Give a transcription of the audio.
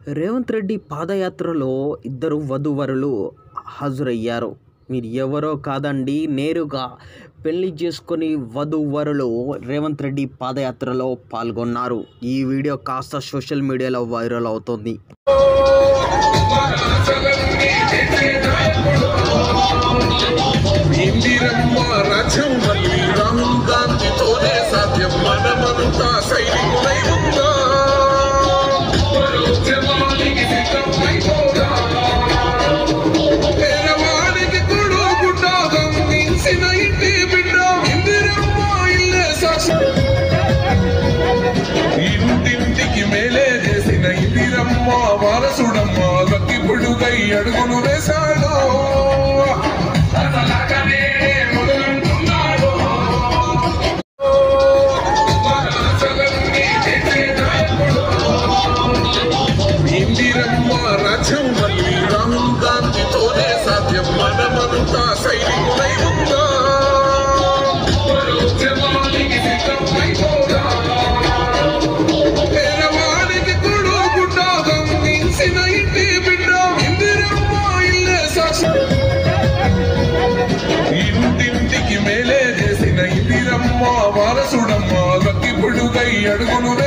రేవంత్ రెడ్డి పాదయాత్రలో ఇద్దరు వధూవరులు హాజరయ్యారు మీరు ఎవరో కాదండి నేరుగా పెళ్లి చేసుకొని వధూవరులు రేవంత్ రెడ్డి పాదయాత్రలో పాల్గొన్నారు ఈ వీడియో కాస్త సోషల్ మీడియాలో వైరల్ అవుతోంది ఇందిరమ్మ రథం మళ్ళీ రాహుల్ గాంధీతోనే సాధ్యం మనమంతా సైనికులై ఉందా ఉద్యమానికి సిద్ధమైపోదా పేదవాడికి కొడుకున్నా గమనించిన ఇంటి బిడ్డ ఇందిరమ్మ ఇల్లే సాక్షి ఇంటింటికి మేలే చేసిన ఇందిరమ్మ వారసుడమ్మ గక్కి పొడుగై అడుగులు వేశాడు అసలకనే మొదలంటున్నాడు. అసలన్నీ చేసే నాయకుడు. ఇందిరమ్మ రథం మళ్ళీ రాహుల్ గాంధీతోనే సాధ్యం మనమంతా సైనికులై ఉందా ఉద్యమానికి సిద్ధమైపోదా పేదవాడికి కొడుకున్నా గమనించిన ఇంటి బిడ్డ ఇందిరమ్మ ఇల్లే సాక్షి ఇంటింటికి మేలే చేసిన ఇందిరమ్మ వారసుడమ్మ గక్కి పొడుగై అడుగులు